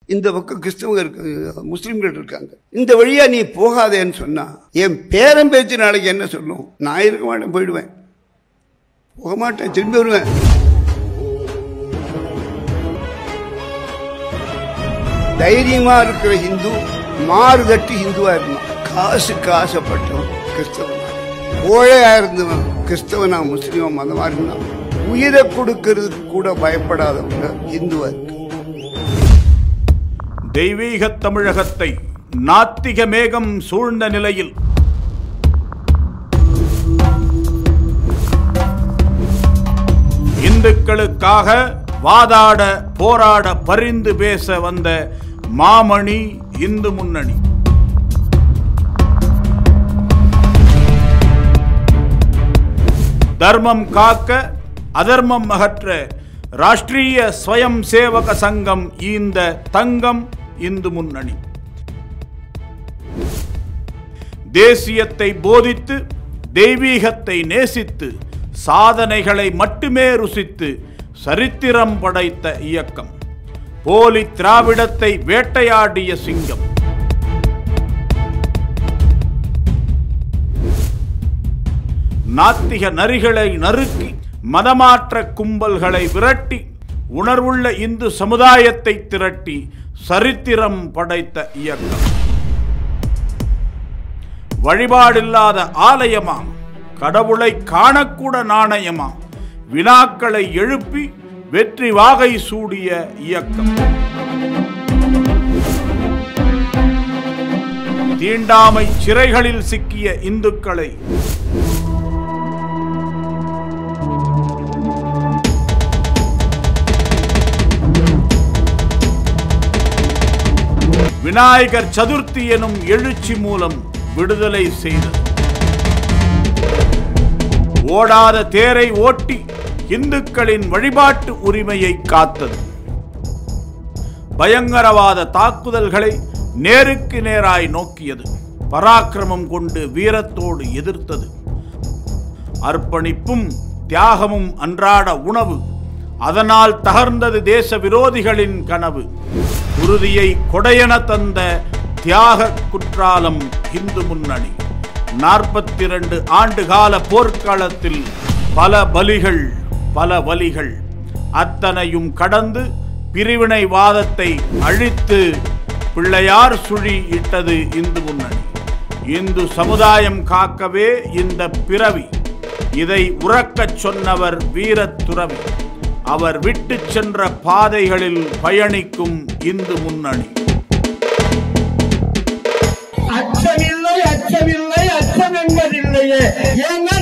இந்த பக்கம் கிறிஸ்தவங்க இருக்கு முஸ்லிம்கள் இருக்காங்க இந்த வழியா நீ போகாதேன்னு சொன்னா என் பேரன் பேச்சு நாளைக்கு என்ன சொல்லும் நான் இருக்க மாட்டேன் போயிடுவேன் போக மாட்டேன் திரும்பி வருவேன் தைரியமா இருக்கிற இந்து மாறு தட்டி இந்துவா இருந்தான் காசுக்கு ஆசைப்பட்டவன் கிறிஸ்தவன் கோழையா இருந்தவன் கிறிஸ்தவனா முஸ்லீமா மதமா இருந்தான் உயிரை கொடுக்கறதுக்கு கூட பயப்படாதவங்க இந்துவா இருக்கு தெய்வீக தமிழகத்தை நாத்திக மேகம் சூழ்ந்த நிலையில் இந்துக்களுக்காக வாதாட போராட பரிந்து பேச வந்த மாமணி இந்து முன்னணி தர்மம் காக்க அதர்மம் அகற்ற ராஷ்டிரிய ஸ்வயம் சேவக சங்கம் ஈந்த தங்கம் இந்து முன்னணி தேசியத்தை போதித்து தெய்வீகத்தை நேசித்து சாதனைகளை மட்டுமே ருசித்து சரித்திரம் படைத்த இயக்கம் போலி திராவிடத்தை வேட்டையாடிய சிங்கம் நாத்திக நரிகளை நறுக்கி மதமாற்ற கும்பல்களை விரட்டி உணர்வுள்ள இந்து சமுதாயத்தை திரட்டி சரித்திரம் படைத்த இயக்கம் வழிபாடில்லாத ஆலயமாம் கடவுளை காணக்கூட நாணயமாம் வினாக்களை எழுப்பி வெற்றி வாகை சூடிய இயக்கம் தீண்டாமை சிறைகளில் சிக்கிய இந்துக்களை விநாயகர் சதுர்த்தி எனும் எழுச்சி மூலம் விடுதலை செய்தது ஓடாத தேரை ஓட்டி இந்துக்களின் வழிபாட்டு உரிமையை காத்தது பயங்கரவாத தாக்குதல்களை நேருக்கு நேராய் நோக்கியது பராக்கிரமம் கொண்டு வீரத்தோடு எதிர்த்தது அர்ப்பணிப்பும் தியாகமும் அன்றாட உணவு அதனால் தகர்ந்தது தேச விரோதிகளின் கனவு உறுதியை கொடையென தந்த தியாக குற்றாலம் இந்து முன்னணி நாற்பத்தி இரண்டு ஆண்டுகால போர்க்களத்தில் பல பலிகள் பல வலிகள் அத்தனையும் கடந்து பிரிவினைவாதத்தை அழித்து பிள்ளையார் சுழி இட்டது இந்து முன்னணி இந்து சமுதாயம் காக்கவே இந்த பிறவி இதை உறக்கச் சொன்னவர் வீரத் துறவி அவர் விட்டுச் சென்ற பாதைகளில் பயணிக்கும் இந்து முன்னணி அச்சமில்லை அச்சமில்லை அச்சம் என்பதில்லையே ஏன்னா